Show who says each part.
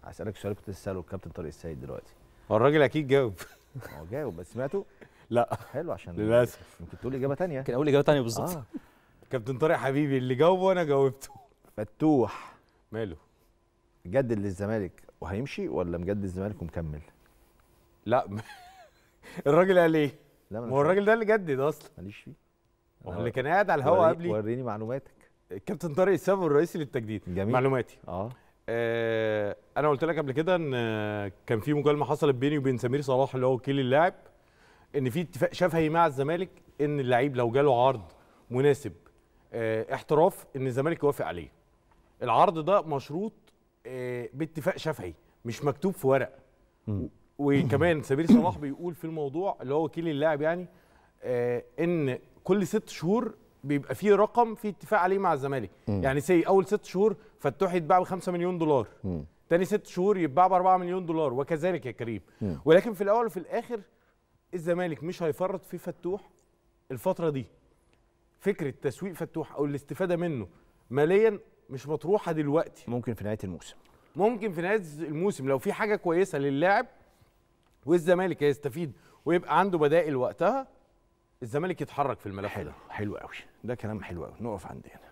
Speaker 1: هسالك سؤال كنت لسه الكابتن طارق السيد دلوقتي
Speaker 2: هو الراجل اكيد جاوب
Speaker 1: هو جاوب بس سمعته
Speaker 2: لا
Speaker 1: حلو عشان
Speaker 2: للاسف
Speaker 1: يمكن تقول اجابه تانية
Speaker 3: كان اول اجابه ثانيه بالظبط
Speaker 1: اه
Speaker 2: كابتن طارق حبيبي اللي جاوبه وانا جاوبته
Speaker 1: فتوح
Speaker 2: ماله
Speaker 1: جدد للزمالك وهيمشي ولا مجدد الزمالك ومكمل
Speaker 2: لا الراجل قال ايه
Speaker 1: لا
Speaker 2: ما
Speaker 1: أنا
Speaker 2: هو
Speaker 1: مش
Speaker 2: الراجل ده اللي جدد اصلا
Speaker 1: ماليش فيه
Speaker 2: هو اللي كان قاعد على الهوا
Speaker 1: وري-
Speaker 2: قبلي
Speaker 1: وريني معلوماتك
Speaker 2: الكابتن طارق السبب الرئيسي للتجديد
Speaker 1: جميل.
Speaker 2: معلوماتي
Speaker 1: اه
Speaker 2: آه انا قلت لك قبل كده ان آه، كان في مكالمه حصلت بيني وبين سمير صلاح اللي هو وكيل اللاعب ان في اتفاق شفهي مع الزمالك ان اللعيب لو جاله عرض مناسب آه احتراف ان الزمالك يوافق عليه العرض ده مشروط آه باتفاق شفهي مش مكتوب في ورق وكمان سمير صلاح بيقول في الموضوع اللي هو وكيل اللاعب يعني آه ان كل ست شهور بيبقى فيه رقم في اتفاق عليه مع الزمالك يعني سي اول ست شهور فتوح يتباع ب 5 مليون دولار تاني ست شهور يتباع ب 4 مليون دولار وكذلك يا كريم ولكن في الاول وفي الاخر الزمالك مش هيفرط في فتوح الفتره دي فكره تسويق فتوح او الاستفاده منه ماليا مش مطروحه دلوقتي
Speaker 1: ممكن في نهايه الموسم
Speaker 2: ممكن في نهايه الموسم لو في حاجه كويسه للاعب والزمالك هيستفيد ويبقى عنده بدائل وقتها الزمالك يتحرك في الملف
Speaker 1: حلو
Speaker 2: ده
Speaker 1: حلو قوي ده كلام حلو قوي نقف عند هنا